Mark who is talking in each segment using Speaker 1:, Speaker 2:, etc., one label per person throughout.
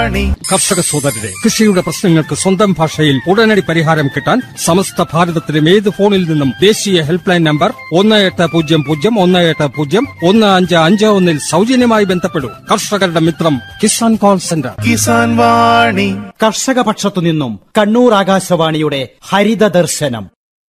Speaker 1: വാണി
Speaker 2: കർഷക സോദരരെ കൃഷിയുടെ പ്രശ്നങ്ങൾക്ക് സ്വന്തം ഭാഷയിൽ ഉടനടി പരിഹാരം കിട്ടാൻ സമസ്ത ഭാരതത്തിലും ഏത് ഫോണിൽ നിന്നും ദേശീയ ഹെൽപ്പ് ലൈൻ നമ്പർ ഒന്ന് എട്ട് പൂജ്യം പൂജ്യം ഒന്ന് എട്ട് പൂജ്യം ഒന്ന് അഞ്ച് അഞ്ച് ഒന്നിൽ സൗജന്യമായി ബന്ധപ്പെടൂ കർഷകരുടെ മിത്രം കിസാൻ കോൾ സെന്റർ
Speaker 1: കിസാൻ വാണി
Speaker 3: കർഷക പക്ഷത്തു നിന്നും കണ്ണൂർ ആകാശവാണിയുടെ ഹരിത ദർശനം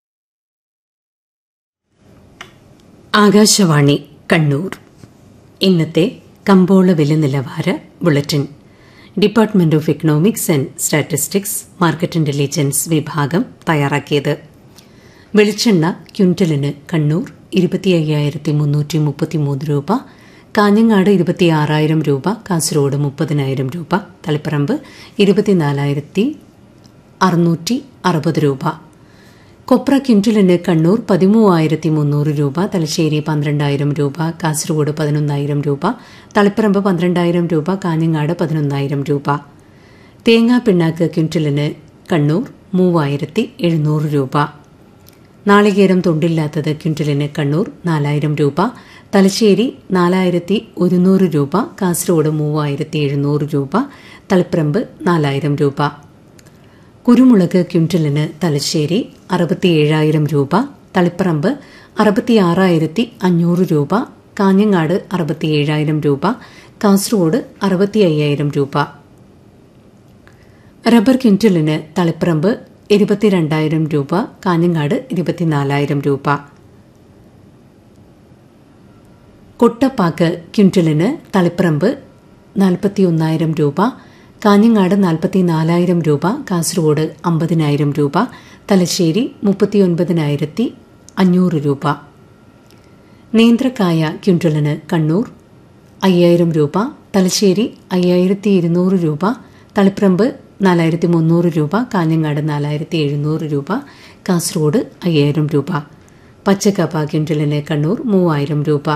Speaker 4: ആകാശവാണി കണ്ണൂർ ഇന്നത്തെ കമ്പോള വില നിലവാര bulletin department of economics and statistics market intelligence വിഭാഗം തയ്യാറാക്കിയത് വെളിച്ചെണ്ണ ക്വിന്റലിന് കണ്ണൂർ ഇരുപത്തി അയ്യായിരത്തി മുന്നൂറ്റി മുപ്പത്തിമൂന്ന് രൂപ കാഞ്ഞങ്ങാട് ഇരുപത്തിയാറായിരം രൂപ കാസർഗോഡ് മുപ്പതിനായിരം രൂപ തളിപ്പറമ്പ് ഇരുപത്തിനാലായിരത്തി അറുന്നൂറ്റി അറുപത് രൂപ കൊപ്ര ക്വിന്റലിന് കണ്ണൂർ പതിമൂവായിരത്തി മുന്നൂറ് രൂപ തലശ്ശേരി പന്ത്രണ്ടായിരം രൂപ കാസർഗോഡ് പതിനൊന്നായിരം രൂപ തളിപ്പറമ്പ് പന്ത്രണ്ടായിരം രൂപ കാഞ്ഞങ്ങാട് പതിനൊന്നായിരം രൂപ തേങ്ങാ പിണ്ണാക്ക് ക്വിന്റലിന് കണ്ണൂർ മൂവായിരത്തി എഴുന്നൂറ് രൂപ നാളികേരം തൊണ്ടില്ലാത്തത് ക്വിന്റലിന് കണ്ണൂർ നാലായിരം രൂപ തലശ്ശേരി നാലായിരത്തി ഒരുന്നൂറ് രൂപ കാസർഗോഡ് മൂവായിരത്തി എഴുന്നൂറ് രൂപ തളിപ്പറമ്പ് നാലായിരം രൂപ കുരുമുളക് ക്വിന്റലിന് തലശ്ശേരി അറുപത്തിയേഴായിരം രൂപ തളിപ്പറമ്പ് അറുപത്തിയാറായിരത്തി അഞ്ഞൂറ് രൂപ കാഞ്ഞങ്ങാട് അറുപത്തിയേഴായിരം രൂപ കാസർഗോഡ് അറുപത്തി അയ്യായിരം രൂപ റബ്ബർ ക്വിന്റലിന് തളിപ്പറമ്പ് ഇരുപത്തിരണ്ടായിരം രൂപ കാഞ്ഞങ്ങാട് ഇരുപത്തിനാലായിരം രൂപ കൊട്ടപ്പാക്ക് ക്വിന്റലിന് തളിപ്പറമ്പ് നാൽപ്പത്തിയൊന്നായിരം രൂപ കാഞ്ഞങ്ങാട് നാൽപ്പത്തിനാലായിരം രൂപ കാസർഗോഡ് അമ്പതിനായിരം രൂപ തലശ്ശേരി മുപ്പത്തിയൊൻപതിനായിരത്തി അഞ്ഞൂറ് രൂപ നേന്ത്രക്കായ ക്വിന്റലിന് കണ്ണൂർ അയ്യായിരം രൂപ തലശ്ശേരി അയ്യായിരത്തി ഇരുന്നൂറ് രൂപ തളിപ്പറമ്പ് നാലായിരത്തി മുന്നൂറ് രൂപ കാഞ്ഞങ്ങാട് നാലായിരത്തി എഴുന്നൂറ് രൂപ കാസർഗോഡ് അയ്യായിരം രൂപ പച്ചക്കപ്പ ക്വിന്റലിന് കണ്ണൂർ മൂവായിരം രൂപ